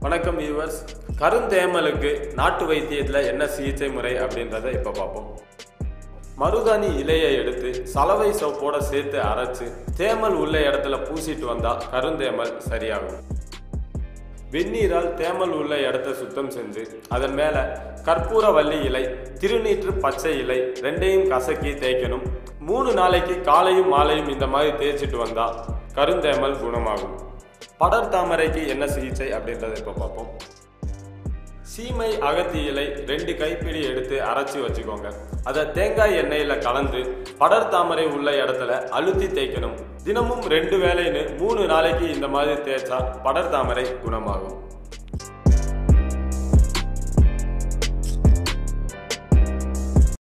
வணக்கம் வியூவர்ஸ் கருந்தேமலுக்கு நாட்டு வைத்தியத்தில் என்ன சிகிச்சை முறை அப்படின்றத இப்போ பார்ப்போம் மருதாணி இலையை எடுத்து சலவை சோப்போட சேர்த்து அரைச்சு தேமல் உள்ள இடத்துல பூசிட்டு வந்தா கருந்தேமல் சரியாகும் வெந்நீரால் தேமல் உள்ள இடத்த சுத்தம் செஞ்சு அதன் மேல கற்பூரவள்ளி இலை திருநீற்று பச்சை இலை ரெண்டையும் கசக்கி தேய்க்கணும் மூணு நாளைக்கு காலையும் மாலையும் இந்த மாதிரி தேய்ச்சிட்டு வந்தா கருந்தேமல் குணமாகும் படர் தாமரைக்கு என்ன சிகிச்சை அப்படின்றத இப்போ பார்ப்போம் சீமை அகத்தி இலை ரெண்டு கைப்பிடி எடுத்து அரைச்சி வச்சுக்கோங்க அதை தேங்காய் எண்ணெயில கலந்து படர் தாமரை உள்ள இடத்துல அழுத்தி தேய்க்கணும் தினமும் ரெண்டு வேளைன்னு மூணு நாளைக்கு இந்த மாதிரி தேய்ச்சா படர் தாமரை குணமாகும்